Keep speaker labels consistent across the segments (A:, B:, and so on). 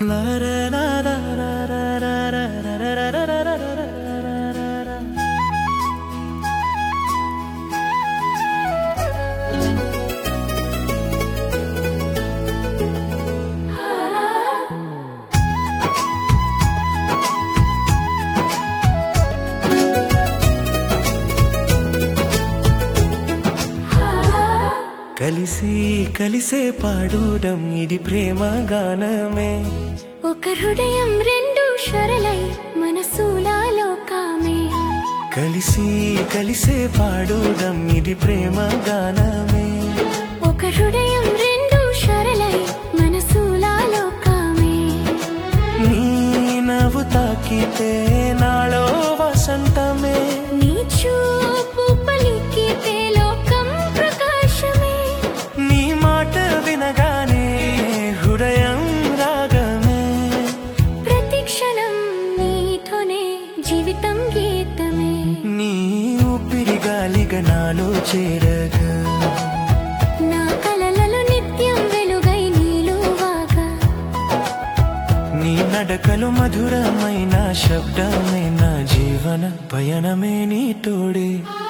A: కలిసి కలిసే పాడూడం ఇది ప్రేమ గానమే
B: ఒక హృదయం రెండు షరలై మనసులలో కామే
A: కలిసి కలిసే పాడూడం ఇది ప్రేమ గానమే
B: ఒక హృదయం రెండు షరలై మనసులలో కామే
A: నీ నవ్వు తాకితే నాలో వసంతమే
B: నీ చూపు పలికితే లోకం ప్రకాశమే
A: నీ మాట వినగానే హృదయం రాగమే
B: ప్రతి క్షణం నీతోనే జీవితం గీతమే
A: నీ ఊపిరి గాలిగా నాలో చేరగా
B: నా కలలలో నిత్యం వెలుగై నీలువాగా
A: నీ నడకలు మధురమైన శబ్దమే నా జీవన పయనమే నీ తోడే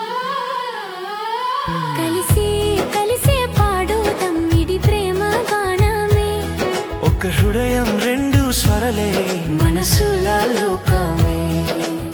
B: కలిసి కలిసే పాడుతాం ఇది ప్రేమ గానమే
A: ఒక హృదయం రెండు స్వరలే మనసుల లోకమే